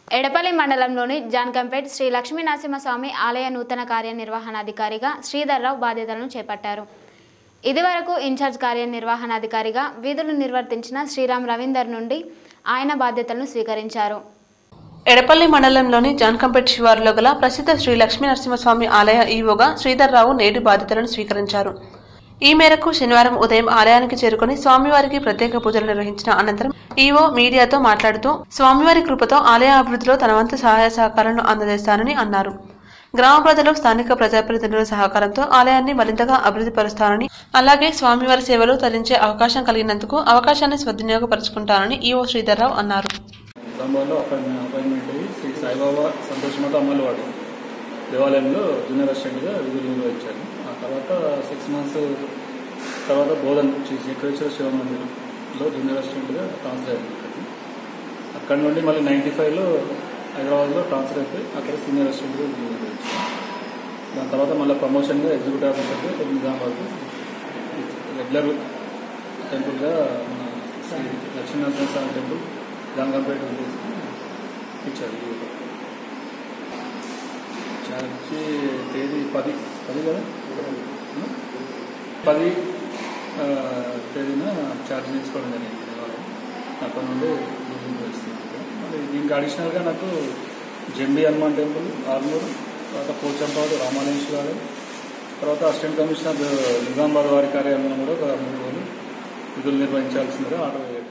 ఎడపల్లి మండలంలోని జాన్కంపేట్ శ్రీ లక్ష్మీ నరసింహస్వామి ఆలయ నూతన కార్యనిర్వహణాధికారిగా శ్రీధర్రావు బాధ్యతలను చేపట్టారు ఇదివరకు ఇన్ఛార్జ్ కార్యనిర్వహణాధికారిగా విధులు నిర్వర్తించిన శ్రీరామ్ రవీందర్ నుండి ఆయన బాధ్యతలను స్వీకరించారు ఎడపల్లి మండలంలోని జాన్కంపేట్ శివారులో గల ప్రసిద్ధ శ్రీ లక్ష్మీ నరసింహస్వామి ఆలయ ఈవోగా శ్రీధర్రావు నేటి బాధ్యతలను స్వీకరించారు ఈ మేరకు శనివారం ఉదయం ఆలయానికి చేరుకుని స్వామివారికి ప్రత్యేక పూజలు నిర్వహించిన అనంతరం ఈవో మీడియాతో మాట్లాడుతూ స్వామివారి కృపతో ఆలయ అభివృద్ధిలో తన వంతు సహాయ సహకారాలను అందజేస్తానని అన్నారు గ్రామ ప్రజలు స్థానిక ప్రజాప్రతినిధుల సహకారంతో ఆలయాన్ని మరింతగా అభివృద్ధి పరుస్తానని అలాగే స్వామివారి సేవలు తరించే అవకాశం కలిగినందుకు అవకాశాన్ని సద్వినియోగపరుచుకుంటానని ఈవో శ్రీధర్రావు అన్నారు నిజామాబాద్లో అపాయింట్మెంట్ అపాయింట్మెంట్ అయ్యి శ్రీ సాయిబాబా సంతోషమాత అమ్మలవాడు దేవాలయంలో జూనియర్ అసిస్టెంట్గా విధులు నిర్వహించాను ఆ తర్వాత సిక్స్ మంత్స్ తర్వాత బోధన్ శ్రీ చక్రేశ్వర శివ మందిరంలో జూనియర్ అసిస్టెంట్గా ట్రాన్స్ఫర్ అయ్యాను ఇక్కడికి. అక్కడ నుండి మళ్ళీ నైంటీ ఫైవ్లో హైదరాబాద్లో ట్రాన్స్ఫర్ అయిపోయి అక్కడ సీనియర్ అసిస్టెంట్గా విధులు నిర్వహించాను దాని తర్వాత మళ్ళీ ప్రమోషన్గా ఎగ్జిక్యూటివ్ ఆఫీసర్గా నిజామాబాద్ రెగ్యులర్ టెంపుల్గా మన శ్రీ లక్ష్మీనరసింహ స్వామి టెంపుల్ గంగంపేట ఇచ్చారు చార్జి తేదీ పది పది కదా ఉం? పది ఆ, తేదీన ఛార్జ్ తీసుకోవడం జరిగింది దేవాలయం అక్కడ నుండి బిల్డింగ్ వేస్తుంది మరి దీనికి అడిషనల్గా నాకు జంబి హనుమాన్ టెంపుల్ ఆర్మూరు తర్వాత పోచంపాడు రామాలయేశ్వర ఆలయం తర్వాత అసిస్టెంట్ కమిషనర్ నిజామాబాద్ వారి కార్యాలయంలో కూడా ఒక మూడు రోజులు విధులు నిర్వహించాల్సిందిగా ఆర్డర్